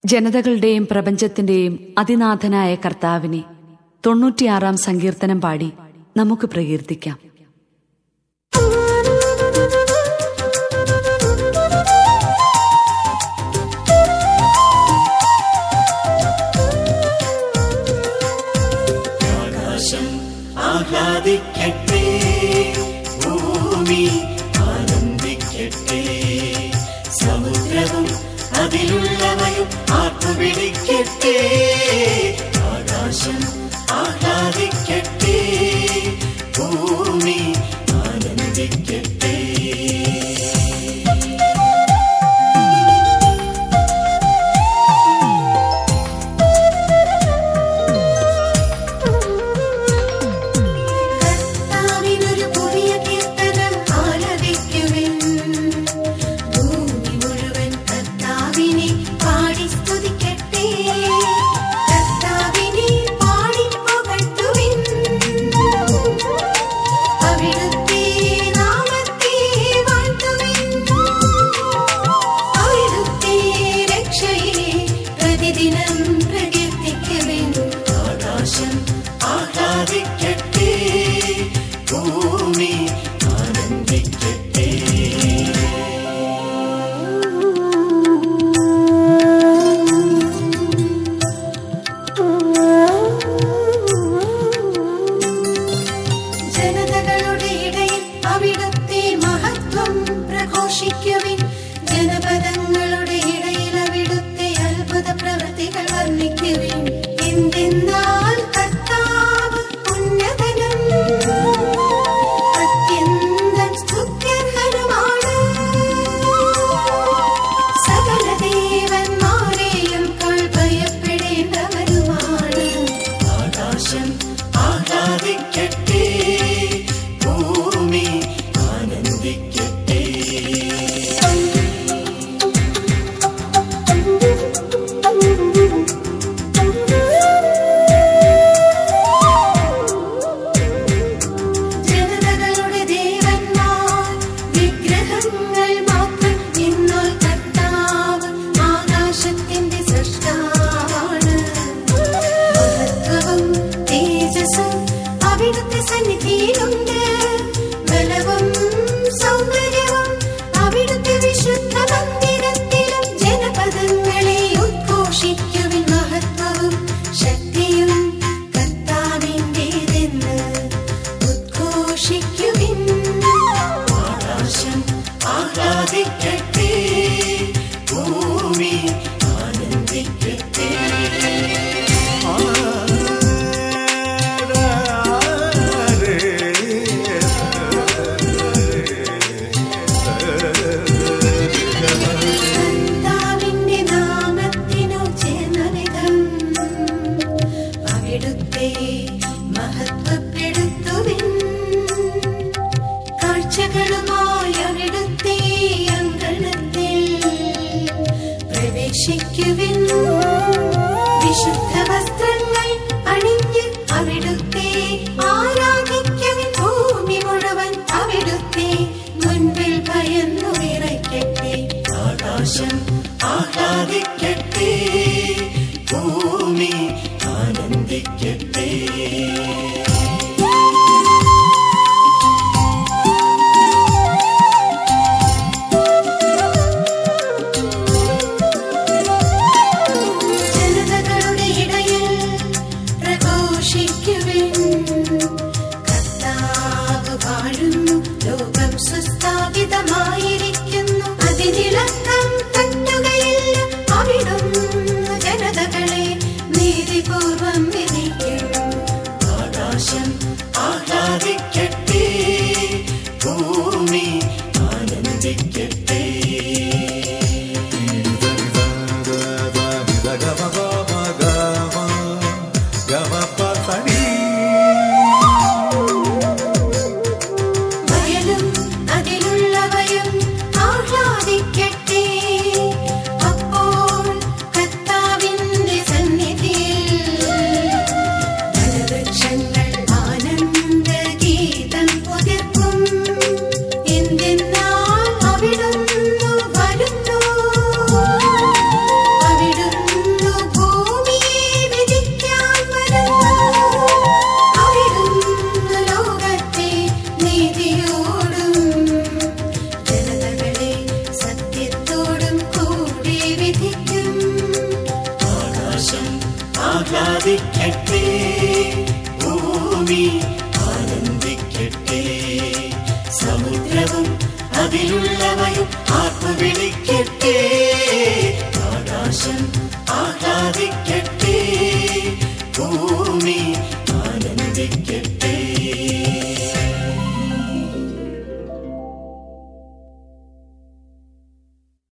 ജനതകളുടെയും പ്രപഞ്ചത്തിന്റെയും അതിനാഥനായ കർത്താവിനെ തൊണ്ണൂറ്റിയാറാം സങ്കീർത്തനം പാടി നമുക്ക് പ്രകീർത്തിക്കാം ആകാശം ആഹ്ലാദിക്കട്ടെ ഭൂമി ആനന്ദിക്കട്ടെ സമുദ്രവും അതിലുള്ളവയും ആർത്തുവിളിക്കട്ടെ ആകാശം ആഹ്ലാദിക്കട്ടെ ഭൂമി ആനന്ദിക്കട്ടെ കർത്താവിനൊരു പുതിയ കീർത്തനം ആലപിക്കുവിൻ ഭൂമി മുഴുവൻ കർത്താവിനെ പാടി സ്തുതിക്കട്ടെ കർത്താവിനെ പാടി പുകഴ്ത്തുവിൻ അവിടുത്തെ നാമത്തെ വാഴ്ത്തുവിൻ അവിടുത്തെ രക്ഷയെ പ്രതിദിനം പ്രകീർത്തിക്കുവിൻ ആകാശം ആഹ്ലാദിക്കട്ടെ ഭൂമി ആനന്ദിക്കട്ടെ ജനതകളുടെ ഇടയിൽ അവിടുത്തെ മഹത്വം പ്രഘോഷിക്കുവിൻ ജനപദങ്ങളുടെ ഇടയിൽ അവിടുത്തെ അത്ഭുത പ്രവൃത്തികൾ വർണ്ണിക്കുവിൻ എന്തെന്നാൽ കർത്താവ് ഉന്നതനും അത്യന്തം സ്തുത്യർഹനുമാണ് സകല ദേവന്മാരെയും കാൾ ഭയപ്പെടേണ്ടവരുമാണ് ആകാശം ആഹ്ലാദിക്കട്ടെ ഭൂമി ആനന്ദിക്കട്ടെ ജനതകളുടെ ദേവന്മാർ വിഗ്രഹങ്ങൾ മാത്രം എന്നാൽ കർത്താവ് ആകാശത്തിന്റെ സൃഷ്ടാവാണ് മഹത്വവും തേജസ്സും അവിടുത്തെ സന്നിധിയിലുണ്ട് ബലവും സൗന്ദര്യവും അവിടുത്തെ വിശുദ്ധ മന്ദിരത്തിലും ജനപദങ്ങളെ ഉദ്ഘോഷിക്കുവിൻ മഹത്വവും ശക്തിയും കർത്താവിൻ്റെതെന്ന് ഉദ്ഘോഷിക്കുവിൻ ആകാശം ആഹ്ലാദിക്കട്ടെ ഭൂമി ആനന്ദിക്കട്ടെ കർത്താവിന്റെ നാമത്തിനു ചേർന്ന വിധം അവിടുത്തെ മഹത്വപ്പെടുത്തുവിൻ കാഴ്ചകളുമായി അവിടുത്തെ അങ്കണത്തിൽ പ്രവേശിക്കുവിൻ വിശുദ്ധ വസ്ത്രങ്ങൾ അണിഞ്ഞ് അവിടുത്തെ ആരാധിക്കുവിൻ ഭൂമി മുഴുവൻ അവിടുത്തെ മുൻപിൽ ഭയന്നു വിറയ്ക്കട്ടെ ആകാശം ആഹ്ലാദിക്കട്ടെ ഭൂമി ആനന്ദിക്കട്ടെ ജനതകളുടെ ഇടയിൽ പ്രഘോഷിക്കുവിൻ കർത്താവ് വാഴുന്നു ലോകം സുസ്ഥാപിതമായിരിക്കുന്നു അതിനിളക്കം തട്ടുകയില്ല അവിടുന്ന് ജനതകളെ നീതിപൂർവം വിധിക്കും ഭൂമി ആനന്ദിക്കട്ടെ സമുദ്രവും അതിലുള്ളവയും ആർപ്പു വിളിക്കട്ടെ ആകാശം ആഹ്ലാദിക്കട്ടെ